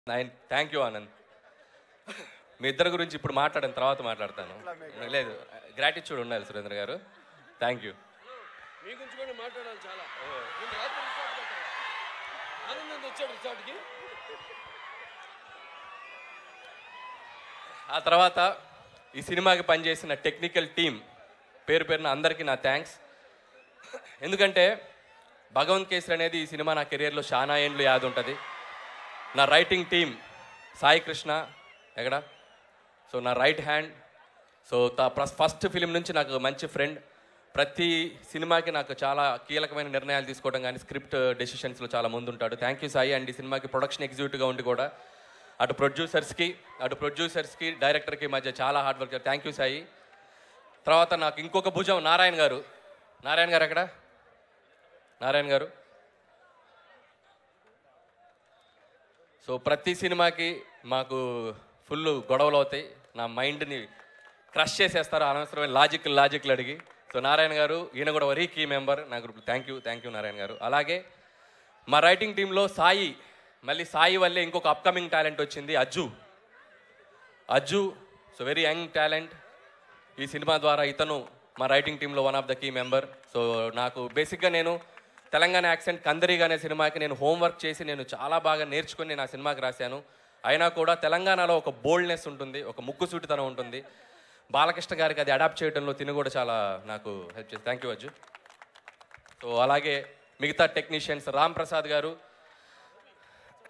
ఆయన thank you Anand మీ ఇద్దరి గురించి ఇప్పుడు మాట్లాడిన తర్వాత మాట్లాడతాను లేదు గ్రాటిట్యూడ్ ఉండాలి సురేంద్ర గారు థ్యాంక్ యూ మీ గురించి కూడా మాట్లాడాలి చాలా నేను రాత్రి రిసార్ట్ కట్టాను. ఆనందం వచ్చాడు రిసార్ట్కి ఆ తర్వాత ఈ సినిమాకి పనిచేసిన టెక్నికల్ టీం పేరు పేరున అందరికీ నా థ్యాంక్స్ ఎందుకంటే భగవంత్ కేసరి అనేది ఈ సినిమా నా కెరియర్లో చాలా ఏండ్లు యాद ఉంటుంది నా రైటింగ్ టీం సాయి కృష్ణ ఎక్కడ సో నా right hand so first film నుంచి నాకు మంచి ఫ్రెండ్ ప్రతి సినిమాకి నాకు చాలా కీలకమైన నిర్ణయాలు తీసుకోవడం కానీ స్క్రిప్ట్ డెసిషన్స్లో చాలా ముందుంటాడు థ్యాంక్ యూ సాయి అండ్ ఈ సినిమాకి ప్రొడక్షన్ ఎగ్జిక్యూటివ్గా ఉండి కూడా అటు ప్రొడ్యూసర్స్కి అటు ప్రొడ్యూసర్స్కి డైరెక్టర్కి మధ్య చాలా hard work thank you Sai తర్వాత నాకు ఇంకొక భుజం నారాయణ గారు నారాయణ గారు ఎక్కడ నారాయణ గారు సో ప్రతి సినిమాకి మాకు ఫుల్ గొడవలు అవుతాయి నా మైండ్ని క్రష్ చేసేస్తారు అనవసరమైన లాజిక్ లాజిక్లు అడిగి సో నారాయణ గారు ఈయన కూడా వరీ కీ మెంబర్ నా group thank you thank you Narayana garu అలాగే మా రైటింగ్ టీంలో సాయి మళ్ళీ సాయి వల్లే ఇంకొక అప్కమింగ్ టాలెంట్ వచ్చింది Ajju Ajju so very young talent ఈ సినిమా ద్వారా ఇతను మా రైటింగ్ టీంలో one of the key member so నాకు బేసిక్గా నేను తెలంగాణ యాక్సెంట్ కందరిగా అనే సినిమాకి నేను హోంవర్క్ చేసి నేను చాలా బాగా నేర్చుకుని నేను ఆ సినిమాకి రాశాను అయినా కూడా తెలంగాణలో ఒక బోల్డ్నెస్ ఉంటుంది ఒక ముక్కుసూటితనం ఉంటుంది బాలకృష్ణ గారికి అది అడాప్ట్ చేయడంలో తిని కూడా చాలా నాకు హెల్ప్ చేసి థ్యాంక్ యూ అజ్జు సో అలాగే మిగతా టెక్నీషియన్స్ రామ్ ప్రసాద్ గారు